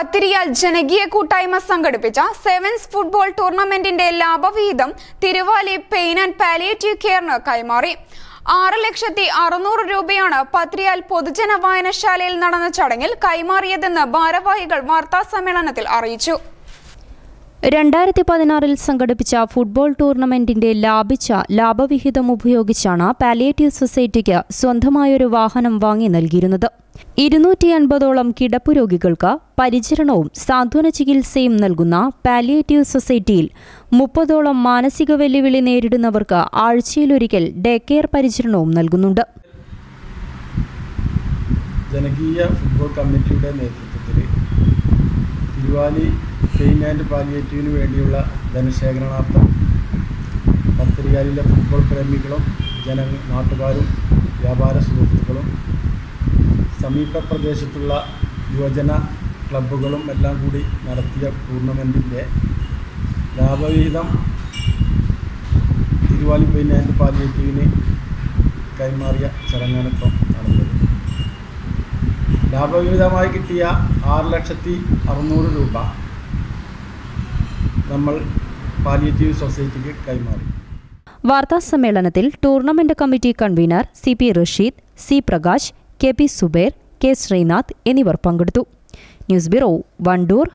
പത്തിരിയാൽ ജനകീയ കൂട്ടായ്മ സംഘടിപ്പിച്ച സെവൻസ് ഫുട്ബോൾ ടൂർണമെന്റിന്റെ ലാഭവിഹിതം തിരുവാലി പെയിൻ ആൻഡ് പാലിയേറ്റീവ് കെയറിന് കൈമാറി ആറ് ലക്ഷത്തി അറുന്നൂറ് രൂപയാണ് പത്രിയാൽ പൊതുജന വായനശാലയിൽ നടന്ന ചടങ്ങിൽ കൈമാറിയതെന്ന് ഭാരവാഹികൾ വാർത്താസമ്മേളനത്തിൽ അറിയിച്ചു രണ്ടായിരത്തി പതിനാറിൽ സംഘടിപ്പിച്ച ഫുട്ബോൾ ടൂർണമെന്റിന്റെ ലാഭിച്ച ലാഭവിഹിതം ഉപയോഗിച്ചാണ് പാലിയേറ്റീവ് സൊസൈറ്റിക്ക് സ്വന്തമായൊരു വാഹനം വാങ്ങി നൽകിയിരുന്നത് ഇരുന്നൂറ്റി അൻപതോളം കിടപ്പു രോഗികൾക്ക് പരിചരണവും സാന്ത്വന ചികിത്സയും നൽകുന്ന പാലിയേറ്റീവ് സൊസൈറ്റിയിൽ മുപ്പതോളം മാനസിക വെല്ലുവിളി നേരിടുന്നവർക്ക് ആഴ്ചയിലൊരിക്കൽ ഡേ കെയർ പരിചരണവും നൽകുന്നുണ്ട് ജനകീയ ഫുട്ബോൾ കമ്മിറ്റിയുടെ നേതൃത്വത്തിൽ തിരുവാലി പെയിൻ ആൻഡ് പാലിയേറ്റീവിന് വേണ്ടിയുള്ള ധനശേഖരണാർത്ഥം പത്തിരിയാലിലെ ഫുട്ബോൾ പ്രേമികളും ജന നാട്ടുകാരും വ്യാപാര സുഹൃത്തുക്കളും സമീപ പ്രദേശത്തുള്ള യുവജന ക്ലബ്ബുകളും എല്ലാം കൂടി നടത്തിയ ടൂർണമെൻറ്റിൻ്റെ ലാഭവിഹിതം തിരുവാലി പെയിൻ ആൻഡ് പാലിയേറ്റീവിന് കൈമാറിയ ചടങ്ങാണ് ഇപ്പോൾ നടന്നത് ലാഭവിഹിതമായി കിട്ടിയ ആറ് ലക്ഷത്തി അറുന്നൂറ് രൂപ നമ്മൾ പാലിയേറ്റീവ് സൊസൈറ്റിക്ക് കൈമാറി വാർത്താസമ്മേളനത്തിൽ tournament committee convener C P Rasheed C Prakash K P Zubair K Sreenath എന്നിവർ പങ്കെടുത്തു ന്യൂസ് ബ്യൂറോ വണ്ടൂർ